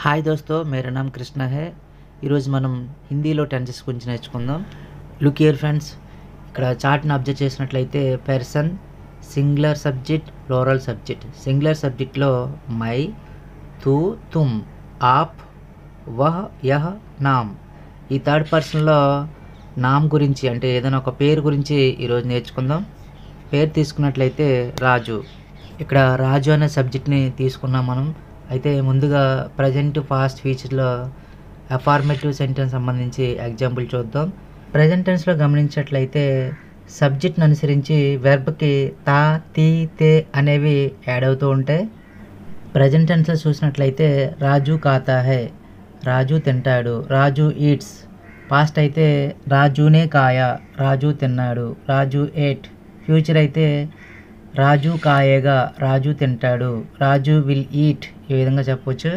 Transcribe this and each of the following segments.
hi దోస్తో మేరా నామ్ కృష్ణ హే ఈరోజు మనం హిందీలో టెన్సెస్ గురించి నేర్చుకుందాం లుక్ ఇయర్ ఫ్రెండ్స్ ఇక్కడ చార్ట్ని అబ్జర్వ్ చేసినట్లయితే person singular subject plural subject singular సబ్జెక్ట్లో మై తూ తుమ్ ఆప్ వహ్ యహ్ నామ్ ఈ థర్డ్ పర్సన్లో నామ్ గురించి అంటే ఏదైనా ఒక పేరు గురించి ఈరోజు నేర్చుకుందాం పేరు తీసుకున్నట్లయితే రాజు ఇక్కడ రాజు అనే సబ్జెక్ట్ని తీసుకున్నాం మనం అయితే ముందుగా ప్రజెంట్ పాస్ట్ ఫ్యూచర్లో అఫార్మేటివ్ సెంటెన్స్ సంబంధించి ఎగ్జాంపుల్ చూద్దాం ప్రజెంట్ టెన్స్లో గమనించినట్లయితే సబ్జెక్ట్ని అనుసరించి వెర్బ్కి తా తీ తే అనేవి యాడ్ అవుతూ ఉంటాయి ప్రజెంట్ టెన్స్లో చూసినట్లయితే రాజు ఖాతా హై రాజు తింటాడు రాజు ఈట్స్ పాస్ట్ అయితే రాజునే కాయ రాజు తిన్నాడు రాజు ఏట్ ఫ్యూచర్ అయితే రాజు కాయేగా రాజు తింటాడు రాజు విల్ ఈట్ ఈ విధంగా చెప్పొచ్చు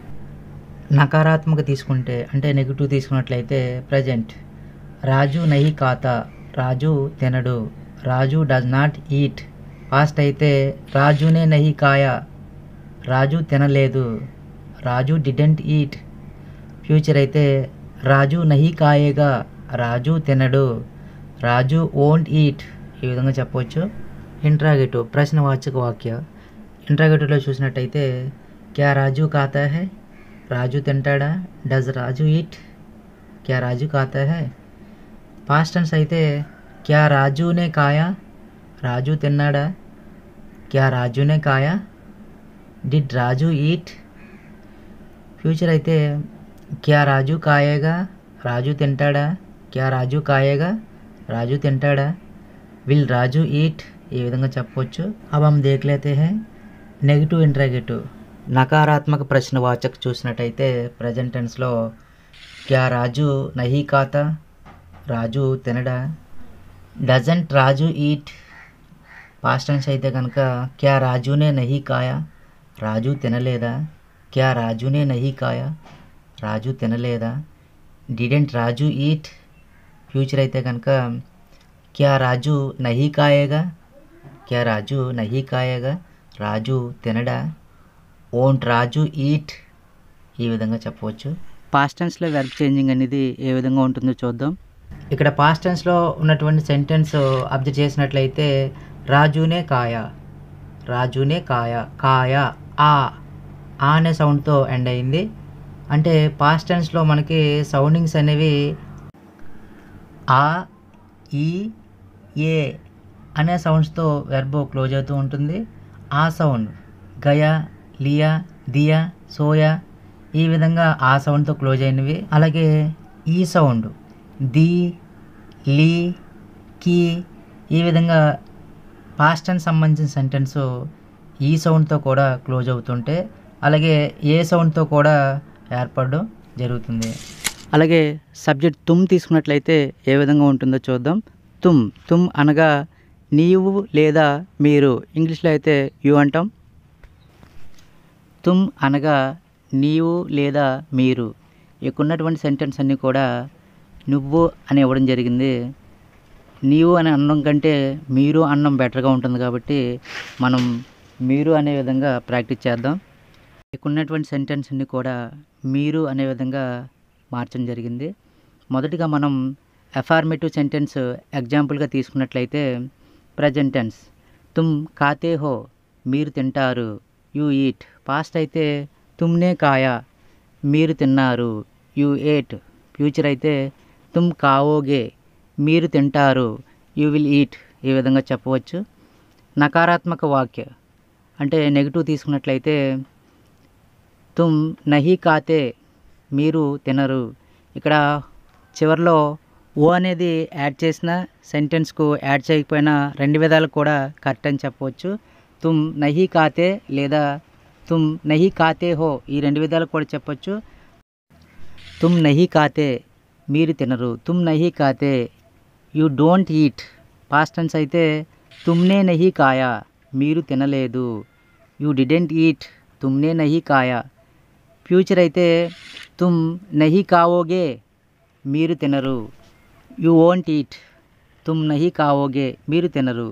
నకారాత్మక తీసుకుంటే అంటే నెగిటివ్ తీసుకున్నట్లయితే ప్రజెంట్ రాజు నహి ఖాతా రాజు తినడు Raju does not eat past అయితే రాజునే నహి కాయ రాజు తినలేదు రాజు డిడెంట్ ఈట్ ఫ్యూచర్ అయితే రాజు నహి కాయేగా రాజు తినడు రాజు ఓంట్ ఈట్ ఈ విధంగా చెప్పవచ్చు ఇంట్రాగేటివ్ ప్రశ్నవాచక వాక్య ఇంట్రాగేటివ్లో చూసినట్టయితే క్యా రాజు ఖాతా హై రాజు తింటాడా డజ్ రాజు ఈట్ క్యా రాజు ఖాతా హై పాస్ట్ టెన్స్ అయితే క్యా రాజునే కాయా రాజు తిన్నాడా క్యా రాజునే కాయా డిడ్ రాజు ఈట్ ఫ్యూచర్ అయితే క్యా రాజు కాయేగా రాజు తింటాడా క్యా రాజు కాయేగా రాజు తింటాడా విల్ రాజు ఈట్ ఈ విధంగా చెప్పవచ్చు अब हम देख लेते हैं నెగిటివ్ ఇంట్రాగేటివ్ నకారాత్మక ప్రశ్నవాచక చూసినట్టయితే ప్రజెంట్ టెన్స్లో క్యా రాజు నహీ ఖాతా రాజు తినడా doesn't Raju eat past tense అయితే కనుక క్యా రాజునే నహీ కాయా రాజు తినలేదా క్యా రాజునే నహీ కాయా రాజు తినలేదా డిడెంట్ రాజు ఈట్ ఫ్యూచర్ అయితే కనుక క్యా రాజు నహీ కాయేగా క్యా రాజు నహీ కాయేగా రాజు తినడా ఓంట్ రాజు ఈట్ ఈ విధంగా చెప్పవచ్చు పాస్ట్ టెన్స్లో వెర్బ్ చేంజింగ్ అనేది ఏ విధంగా ఉంటుందో చూద్దాం ఇక్కడ పాస్ట్ టెన్స్లో ఉన్నటువంటి సెంటెన్స్ అబ్జర్వ్ చేసినట్లయితే రాజునే కాయ రాజునే కాయ కాయ ఆ ఆ అనే సౌండ్తో ఎండ్ అయింది అంటే పాస్ట్ టెన్స్లో మనకి సౌండింగ్స్ అనేవి ఆ ఈ ఏ అనే సౌండ్స్తో వెర్బ్ క్లోజ్ అవుతూ ఉంటుంది ఆ సౌండ్ గయా లియా దియా సోయా ఈ విధంగా ఆ సౌండ్తో క్లోజ్ అయినవి అలాగే ఈ సౌండ్ ది లీ కీ ఈ విధంగా పాస్ట్ టెన్స్ సంబంధించిన సెంటెన్స్ ఈ సౌండ్తో కూడా క్లోజ్ అవుతుంటే అలాగే ఏ సౌండ్తో కూడా ఏర్పడడం జరుగుతుంది అలాగే సబ్జెక్ట్ తుమ్ తీసుకున్నట్లయితే ఏ విధంగా ఉంటుందో చూద్దాం తుమ్ తుమ్ అనగా నీవు లేదా మీరు ఇంగ్లీష్లో అయితే యు అంటాం తుమ్ అనగా నీవు లేదా మీరు ఇక్కడ ఉన్నటువంటి సెంటెన్స్ అన్నీ కూడా నువ్వు అని ఇవ్వడం జరిగింది నీవు అని అనడం కంటే మీరు అనడం బెటర్గా ఉంటుంది కాబట్టి మనం మీరు అనే విధంగా ప్రాక్టీస్ చేద్దాం ఇక్కడ ఉన్నటువంటి సెంటెన్స్ అన్ని కూడా మీరు అనే విధంగా మార్చడం జరిగింది మొదటిగా మనం అఫార్మేటివ్ సెంటెన్స్ ఎగ్జాంపుల్గా తీసుకున్నట్లయితే ప్రజెంట్ టెన్స్ తుమ్ ఖాతే హో మీరు తింటారు యూ ఈట్ పాస్ట్ అయితే తుమ్నే కాయా మీరు తిన్నారు యూ ఏట్ ఫ్యూచర్ అయితే తుమ్ కావోగే మీరు తింటారు యూ విల్ ఈట్ ఈ విధంగా చెప్పవచ్చు నకారాత్మక వాక్య అంటే నెగిటివ్ తీసుకున్నట్లయితే తుమ్ నహీ కాతే మీరు తినరు ఇక్కడ చివరిలో ఓ అనేది యాడ్ చేసిన సెంటెన్స్కు యాడ్ చేయకపోయినా రెండు విధాలు కూడా కరెక్ట్ అని చెప్పవచ్చు తుమ్ నహీ కాతే లేదా తుమ్ నహీ కాతే హో ఈ రెండు విధాలు కూడా చెప్పొచ్చు తుమ్ నహీ కాతే మీరు తినరు తుమ్ నహీ కాతే you don't eat past tense అయితే తుమ్నే నహీ కాయా మీరు తినలేదు యూ డిడెంట్ ఈట్ తుమ్నే నహీ కాయా ఫ్యూచర్ అయితే తుమ్ నహీ కావోగే మీరు తినరు యూ ఓంట్ ఈట్ తుమ్ నహీ కావోగే మీరు తినరు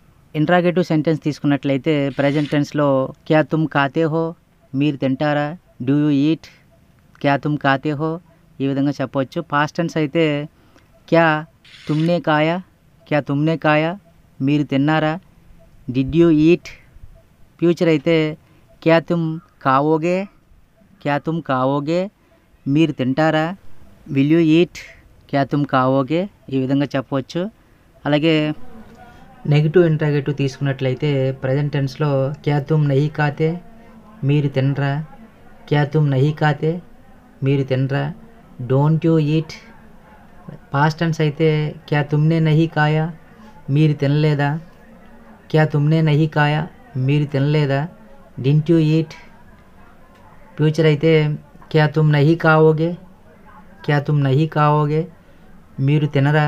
ఇంట్రాగేటివ్ సెంటెన్స్ తీసుకున్నట్లయితే ప్రజెంట్ టెన్స్లో క్యా తుమ్ ఖాతే హో మీరు తింటారా డూ యూ ఈట్ క్యా తుమ్ కాతే హో ఈ విధంగా చెప్పవచ్చు పాస్ట్ టెన్స్ అయితే క్యా తుమ్నే కాయా క్యా తుమ్నే కాయా మీరు తిన్నారా డిడ్ యూ ఈట్ ఫ్యూచర్ అయితే క్యా తుమ్ కావోగే క్యా తుమ్ కావోగే మీరు తింటారా విల్ యూ ఈట్ క్యా తుమ్ కావోగే ఈ విధంగా చెప్పవచ్చు అలాగే నెగిటివ్ ఇంట్రాగేటివ్ తీసుకున్నట్లయితే ప్రజెంట్ టెన్స్లో క్యా తుమ్ నహీ కాతే మీరు తినరా క్యా తుమ్ నహీ కాతే మీరు తినరా don't you eat past tense అయితే క్యా తుమ్నే నహీ కాయా మీరు తినలేదా క్యా తుమ్నే నహీ కాయా మీరు తినలేదా డింట్ యూ ఈట్ ఫ్యూచర్ అయితే క్యా తుమ్ నహీ కావోగే క్యా తుమ్ నహీ కావోగే మీరు తినరా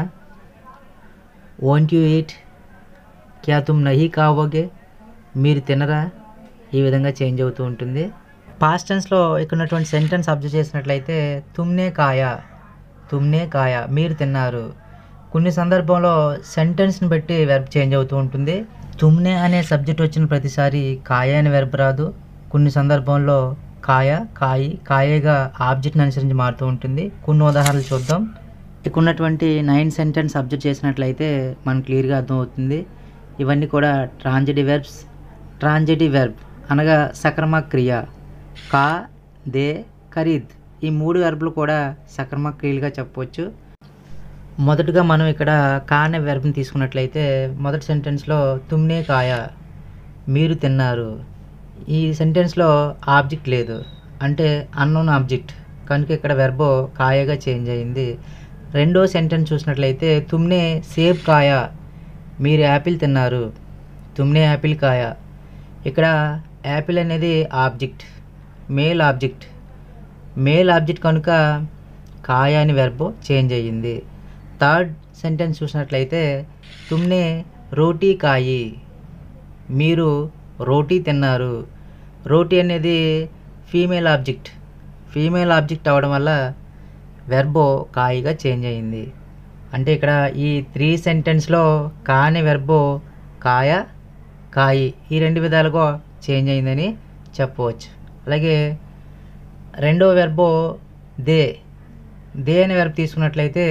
వోంట్ యూ ఈట్ క్యా తుమ్ నహీ కావోగే మీరు తినరా ఈ విధంగా చేంజ్ అవుతూ ఉంటుంది పాస్ట్ టెన్స్లో ఇక్కడ ఉన్నటువంటి సెంటెన్స్ అబ్జర్వ్ చేసినట్లయితే తుమ్నే కాయా తుమ్నే కాయా మీరు తిన్నారు కొన్ని సందర్భంలో సెంటెన్స్ని బట్టి వెర్బ్ చేంజ్ అవుతూ ఉంటుంది తుమ్నే అనే సబ్జెక్ట్ వచ్చిన ప్రతిసారి కాయ అనే వెర్బ్ రాదు కొన్ని సందర్భంలో కాయ కాయి కాయగా ఆబ్జెక్ట్ని అనుసరించి మారుతూ ఉంటుంది కొన్ని ఉదాహరణలు చూద్దాం ఇక్కడ ఉన్నటువంటి నైన్ సెంటెన్స్ అబ్జర్వ్ చేసినట్లయితే మనకు క్లియర్గా అర్థమవుతుంది ఇవన్నీ కూడా ట్రాన్జెడీ వెర్బ్స్ ట్రాన్జెడీ వెర్బ్ అనగా సక్రమ క్రియ కా దే ఖరీద్ ఈ మూడు వెర్బులు కూడా సక్రమ క్రియలుగా చెప్పవచ్చు మొదటగా మనం ఇక్కడ కా అనే వెర్బ్ని తీసుకున్నట్లయితే మొదటి సెంటెన్స్లో తుమ్నే కాయ మీరు తిన్నారు ఈ సెంటెన్స్లో ఆబ్జెక్ట్ లేదు అంటే అన్నోన్ ఆబ్జెక్ట్ కనుక ఇక్కడ వెర్బో కాయగా చేంజ్ అయింది రెండో సెంటెన్స్ చూసినట్లయితే తుమ్నే సేబ్ కాయ మీరు యాపిల్ తిన్నారు తుమ్నే యాపిల్ కాయ ఇక్కడ యాపిల్ అనేది object male object male object కనుక కాయ అని వెర్బో చేంజ్ అయ్యింది థర్డ్ సెంటెన్స్ చూసినట్లయితే తుమ్నే రోటీ కాయి మీరు రోటీ తిన్నారు రోటీ అనేది ఫీమేల్ ఆబ్జెక్ట్ ఫీమేల్ ఆబ్జెక్ట్ అవ్వడం వల్ల వెర్బో కాయిగా చేంజ్ అయింది అంటే ఇక్కడ ఈ త్రీ సెంటెన్స్లో కాని వెర్బో కాయ కాయి ఈ రెండు విధాలుగా చేంజ్ అయిందని చెప్పవచ్చు అలాగే రెండో వెర్బో దే దే అనే వెర్బ్ తీసుకున్నట్లయితే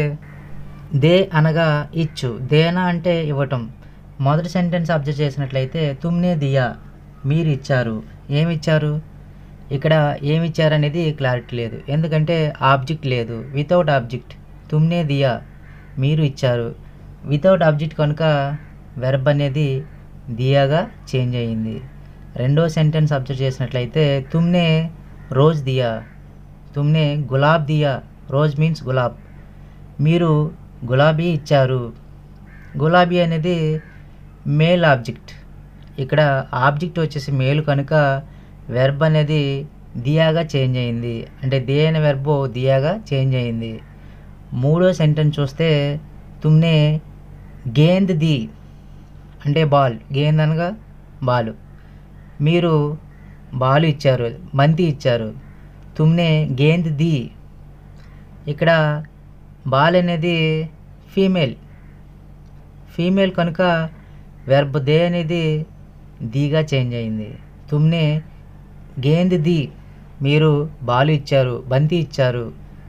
దే అనగా ఇచ్చు దేనా అంటే ఇవ్వటం మొదటి సెంటెన్స్ అబ్జర్వ్ చేసినట్లయితే తుమ్నే దియా మీరు ఇచ్చారు ఏమి ఇచ్చారు ఇక్కడ ఏమి ఇచ్చారనేది క్లారిటీ లేదు ఎందుకంటే ఆబ్జెక్ట్ లేదు వితౌట్ ఆబ్జెక్ట్ తుమ్నే దియా మీరు ఇచ్చారు వితౌట్ ఆబ్జెక్ట్ కనుక వెర్బ్ అనేది దియాగా చేంజ్ అయ్యింది రెండో సెంటెన్స్ అబ్జర్వ్ చేసినట్లయితే తుమ్నే రోజ్ దియా తుమ్నే గులాబ్ దియా రోజ్ మీన్స్ గులాబ్ మీరు గులాబీ ఇచ్చారు గులాబీ అనేది మేల్ ఆబ్జెక్ట్ ఇక్కడ ఆబ్జెక్ట్ వచ్చేసి మేలు కనుక వెర్బ్ అనేది దియాగా చేంజ్ అయింది అంటే దే అనే వెర్బ్ దియాగా చేంజ్ అయింది మూడో సెంటెన్స్ చూస్తే తుమ్నే గేంద్ ది అంటే బాల్ గేంద్ అనగా బాలు మీరు బాలు ఇచ్చారు బంతి ఇచ్చారు తుమ్నే గేంద్ ది ఇక్కడ బాల్ అనేది ఫీమేల్ ఫీమేల్ కనుక వెర్బ్ దే అనేది దీగా చేంజ్ అయింది తుమ్నే గేంద్ ది మీరు బాలు ఇచ్చారు బంతి ఇచ్చారు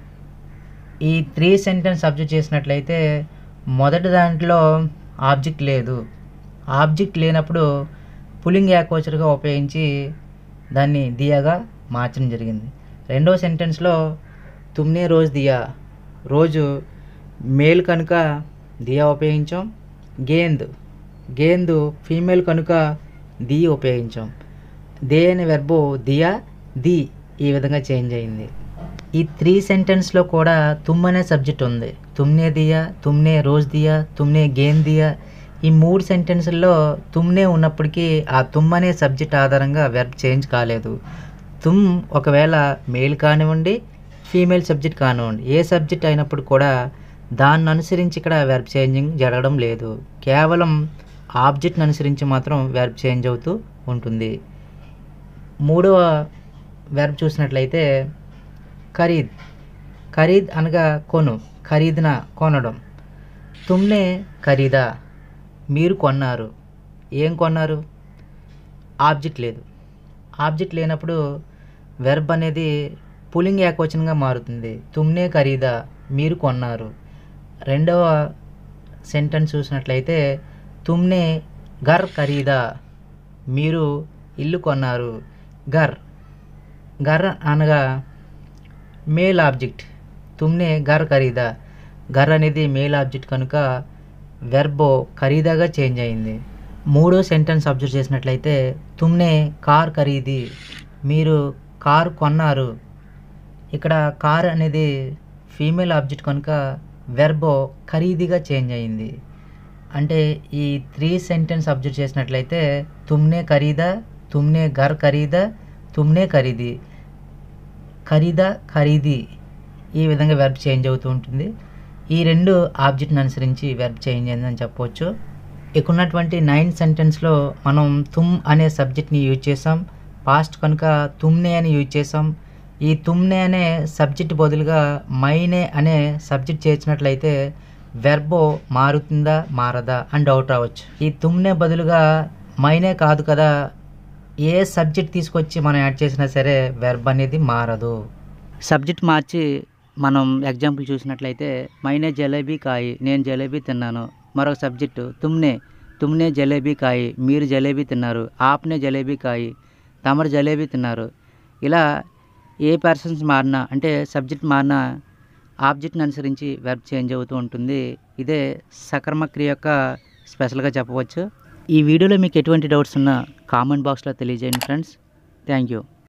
ఈ త్రీ సెంటెన్స్ అబ్జర్వ్ చేసినట్లయితే మొదటి దాంట్లో ఆబ్జెక్ట్ లేదు ఆబ్జెక్ట్ లేనప్పుడు పులింగ్ యాకోచర్గా ఉపయోగించి దాన్ని దియాగా మార్చడం జరిగింది రెండో సెంటెన్స్లో తుమ్నే రోజు దియా రోజు మేల్ కనుక దియా ఉపయోగించాం గేంద్ గేందు ఫీమేల్ కనుక ది ఉపయోగించాం దే అనే వెర్బు దియా ది ఈ విధంగా చేంజ్ అయింది ఈ త్రీ సెంటెన్స్లో కూడా తుమ్ అనే సబ్జెక్ట్ ఉంది తుమ్నే దియా తుమ్నే రోజ్ దియా తుమ్నే గేమ్ దియా ఈ మూడు సెంటెన్సుల్లో తుమ్నే ఉన్నప్పటికీ ఆ తుమ్ అనే సబ్జెక్ట్ ఆధారంగా వెర్బ్ చేంజ్ కాలేదు తుమ్ ఒకవేళ మేల్ కానివ్వండి ఫీమేల్ సబ్జెక్ట్ కానివ్వండి ఏ సబ్జెక్ట్ అయినప్పుడు కూడా దాన్ని అనుసరించి ఇక్కడ వెర్బ్ చేంజింగ్ జరగడం లేదు కేవలం ఆబ్జెక్ట్ని అనుసరించి మాత్రం వెర్బ్ చేంజ్ అవుతూ ఉంటుంది మూడవ వెర్బ్ చూసినట్లయితే ఖరీద్ ఖరీద్ అనగా కొను ఖరీదున కొనడం తుమ్నే ఖరీదా మీరు కొన్నారు ఏం కొన్నారు ఆబ్జెక్ట్ లేదు ఆబ్జెక్ట్ లేనప్పుడు వెర్బ్ అనేది పులింగ్ ఏకవచనంగా మారుతుంది తుమ్నే ఖరీదా మీరు కొన్నారు రెండవ సెంటెన్స్ చూసినట్లయితే తుమ్నే గర్ ఖరీదా మీరు ఇల్లు కొన్నారు గర్ గర్ అనగా మేల్ ఆబ్జెక్ట్ తుమ్నే గర్ ఖరీదా గర్ అనేది మేల్ ఆబ్జెక్ట్ కనుక వెర్బో ఖరీదాగా చేంజ్ అయింది మూడో సెంటెన్స్ అబ్జర్వ్ చేసినట్లయితే తుమ్నే కార్ ఖరీది మీరు కార్ కొన్నారు ఇక్కడ కార్ అనేది ఫీమేల్ ఆబ్జెక్ట్ కనుక వెర్బో ఖరీదిగా చేంజ్ అయింది అంటే ఈ త్రీ సెంటెన్స్ అబ్జర్వ్ చేసినట్లయితే తుమ్నే ఖరీదా తుమ్నే గర్ ఖరీదా తుమ్నే ఖరీది ఖరీదా ఖరీది ఈ విధంగా వెర్బ్ చేంజ్ అవుతూ ఉంటుంది ఈ రెండు ఆబ్జెక్ట్ని అనుసరించి వెర్బ్ చేంజ్ అయిందని చెప్పవచ్చు ఇక్కడ ఉన్నటువంటి నైన్ సెంటెన్స్లో మనం తుమ్ అనే సబ్జెక్ట్ని యూజ్ చేసాం పాస్ట్ కనుక తుమ్నే అని యూజ్ చేసాం ఈ తుమ్నే అనే సబ్జెక్ట్ బదులుగా మైనే అనే సబ్జెక్ట్ చేర్చినట్లయితే వెర్బో మారుతుందా మారదా అని డౌట్ రావచ్చు ఈ తుమ్నే బదులుగా మైనే కాదు కదా ఏ సబ్జెక్ట్ తీసుకొచ్చి మనం యాడ్ చేసినా సరే వెర్బ్ అనేది మారదు సబ్జెక్ట్ మార్చి మనం ఎగ్జాంపుల్ చూసినట్లయితే మైనే జలేబీ కాయి నేను జలేబీ తిన్నాను మరొక సబ్జెక్టు తుమ్నే తుమ్నే జలేబీ కాయి మీరు జలేబీ తిన్నారు ఆప్నే జలేబీ కాయి తమరు జలేబీ తిన్నారు ఇలా ఏ పర్సన్స్ మారినా అంటే సబ్జెక్ట్ మారినా ఆబ్జెక్ట్ని అనుసరించి వెర్బ్ చేంజ్ అవుతూ ఉంటుంది ఇదే సకర్మ క్రియ యొక్క స్పెషల్గా చెప్పవచ్చు ఈ వీడియోలో మీకు ఎటువంటి డౌట్స్ ఉన్నా కామెంట్ బాక్స్లో తెలియజేయండి ఫ్రెండ్స్ థ్యాంక్ యూ